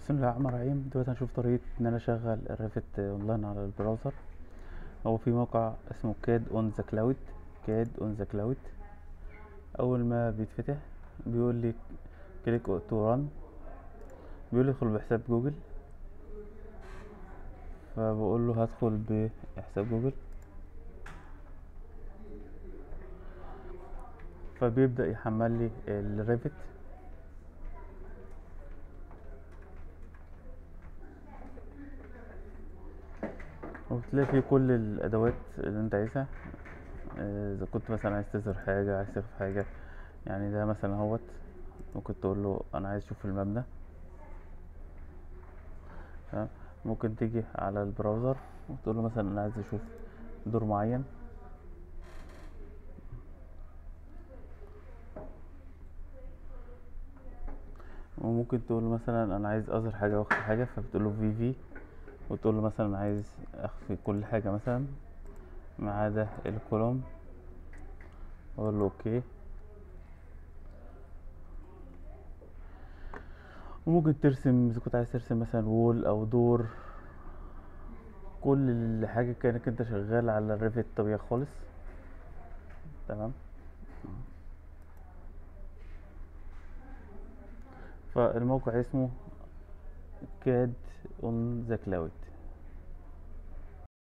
بسم الله الرحمن الرحيم دلوقتي هنشوف طريقة ان انا اشغل الريفت اونلاين على البراوزر هو في موقع اسمه كاد اون ذا كلاود كاد اون ذا كلاود اول ما بيتفتح بيقول لي كليك تو ران بيقول لي ادخل بحساب جوجل فبقول له هدخل بحساب جوجل فبيبدأ يحمل لي الريفت وبتلاقي فيه كل الادوات اللي انت عايزها آه، اذا كنت مثلا عايز تظهر حاجه عايز تخفي حاجه يعني ده مثلا اهوت ممكن تقول له انا عايز اشوف المبنى تمام ممكن تيجي على البراوزر وتقول له مثلا انا عايز اشوف دور معين وممكن تقول له مثلا انا عايز اظهر حاجه واخفي حاجه فبتقول له في في وتقول له مثلا عايز اخفي كل حاجه مثلا ما عدا الكولوم اقول له اوكي وممكن ترسم اذا كنت عايز ترسم مثلا وول او دور كل الحاجة كأنك انت شغال على الريفت طبيعي خالص تمام فالموقع اسمه كاد اون ذا كلاود